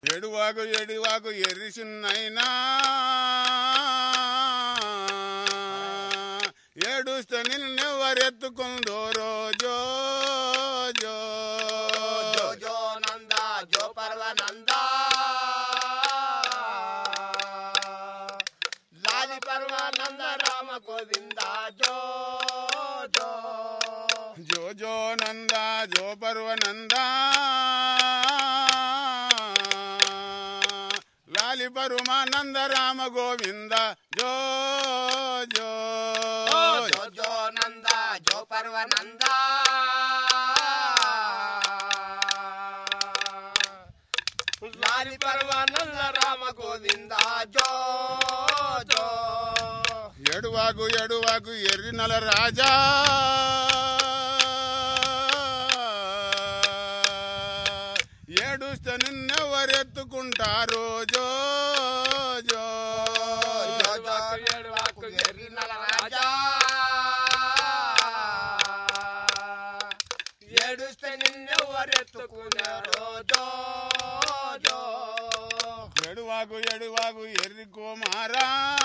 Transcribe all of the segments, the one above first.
ఎడువాకు ఎడివాకు ఎర్రిసిన్నైనా ఏడుస్తే నిన్నెవరెత్తుకుందో రోజో జో జో జో నంద జో పర్వనంద లాలి పర్వానంద రామ గోవింద జో జో జో జో నంద జో పర్వనంద లాలి పరుమానంద రామ గోవింద జో జో జో జో నంద జో పర్వనంద లాలి పర్వానంద రామ గోవింద జో జో ఎడువాకు ఎడువాకు ఎర్రినల రాజా ఏడుస్తే నిన్నెవరెత్తుకుంటారు జో జో ఏడువాకు ఏడువాకు ఎర్రినల రాజా ఏడుస్తే నిన్నెవరెత్తుకున్నారో జో జో ఎడువాకు ఎడువాకు ఎర్రి కుమారా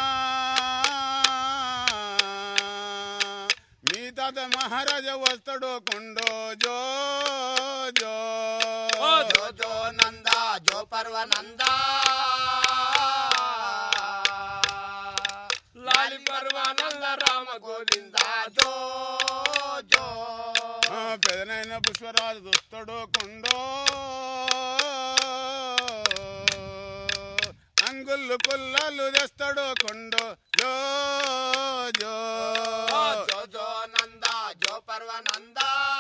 మీ తాత మహారాజా వస్తాడో కొండో జో జో జో జో నంద జో పర్వనంద లాలి పర్వానంద రామ గోవింద జో జో ఆ, పెదనైన పుష్పరాజు వస్తాడో కొండో అంగుళ్ళు పుల్లలు తెస్తాడో కొండో జో జో జో జో నంద జో పర్వనంద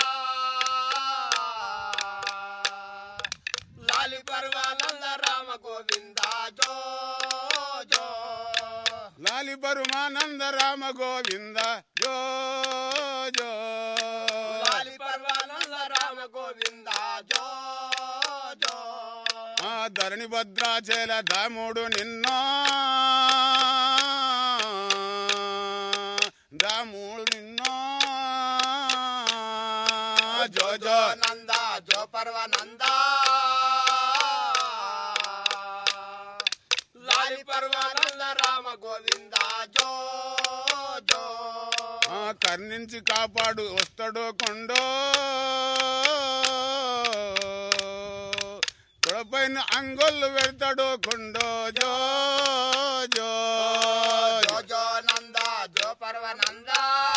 లాలి పర్వానంద రామ గోవింద జో జో లాలి పరుమానంద రామ గోవింద జో జో లాలి పర్వానంద రామ గోవింద జో జో ఆ ధరణి భద్రాచల దాముడు నిన్నో దాముడు నిన్నో జో జో నంద జో పర్వనంద లాలి పర్వానంద రామ గోవింద జో జో ఆ కర్ణించి కాపాడు వస్తాడో కొండో తొడపైన అంగొల్లు పెడతాడో కొండో జో జో జో జో నంద జో పర్వనంద